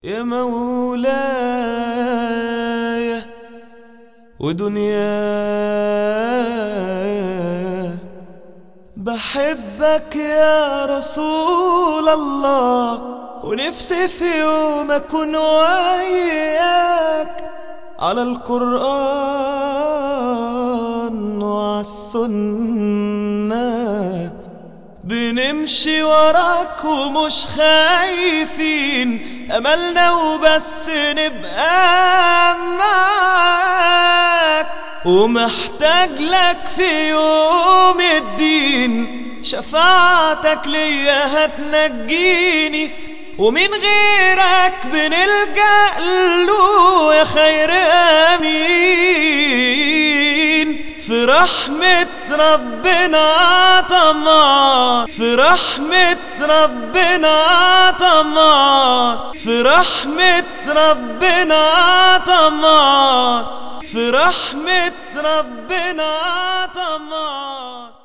يا مولاي ودنياي بحبك يا رسول الله ونفسي في يوم اكون وياك على القرآن وعالسنة بنمشي وراك ومش خايفين أملنا وبس نبقى معاك ومحتاج لك في يوم الدين شفاعتك ليا هتنجيني ومن غيرك بنلجأ له يا خير أمين في رحمة ربنا طمان في رحمة ربنا طمان في رحمة ربنا طمان في رحمة ربنا طمان